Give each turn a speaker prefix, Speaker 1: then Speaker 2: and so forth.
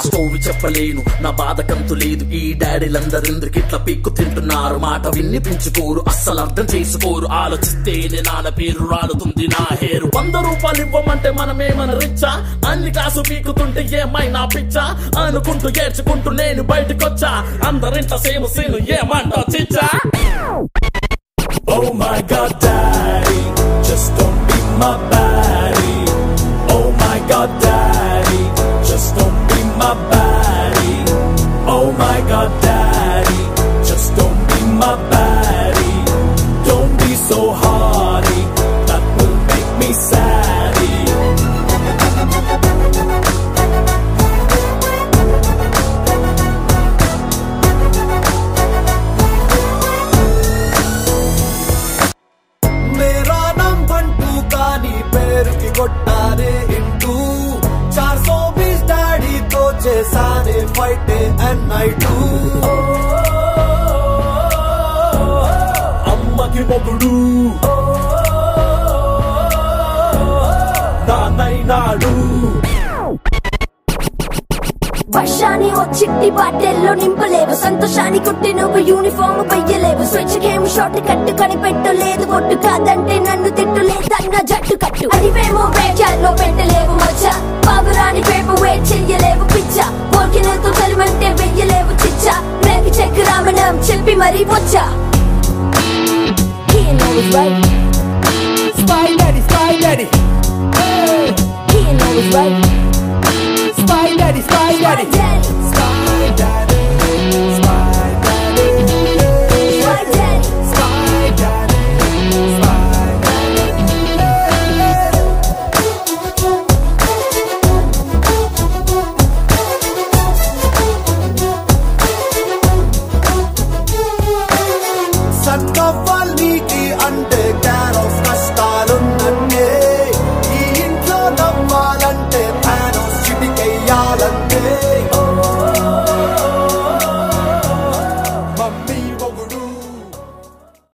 Speaker 1: స్టోవి చెప్పలేను నా బాధ కంతు లేదు ఈ డాడీలందరిందరికి ఇట్లా పిక్కు తింటున్నారు మాట విన్ని పెంచుకోరు అస్సలు అర్థం చేసుకోరు ఆలోచిస్తేనే నాన్న పేరు రాలుతుంది నా హేరు వంద రూపాయలు ఇవ్వమంటే మనమేమన్నా రిచ్చా అన్ని కాసు పీకుతుంటే ఏమైనా పిచ్చా అనుకుంటూ ఏడ్చుకుంటూ నేను బయటకొచ్చా అందరింట సేమ్ సీను ఏమంటా చిచ్చా
Speaker 2: Oh my god, daddy, just don't be my baddie. Oh my god, daddy, just don't be my baddie. Oh my god, daddy, just don't be my baddie. Don't be so hardy, that will make me saddy.
Speaker 3: मेरा नाम भंटू कानी पैर की కొట్టారే ఇంటూ చార్ సో బీస్ డాడీ తో చేసానే ఫైట్ అండ్ నైట్
Speaker 2: అమ్మకి మొగుడు నాన్నైనాడు
Speaker 4: వర్షాన్ని ఓ చిట్టి బాటెల్లో నింపలేవు సంతోషాన్ని కుట్టి నువ్వు యూనిఫామ్ వెయ్యలేవు స్విచ్ గేమ్ షాట్ కట్టు కనిపెట్టలేదు ఒట్టు కాదంటే నన్ను తిట్టులేదన్న జట్టు కట్టు అదివేమో వేచాల్లో పెట్టలేవు మచ్చ బాబురాని పేపు వే చెయ్యలేవు పిచ్చ పోకినతో కలిమంటే వెయ్యలేవు చిచ్చ రేపు చెక్ రామణం చెప్పి మరీ వచ్చా He knows right,
Speaker 5: Spy Daddy, Spy Daddy,
Speaker 4: he knows right.
Speaker 5: Spy Daddy, Spy Daddy.
Speaker 4: Daddy.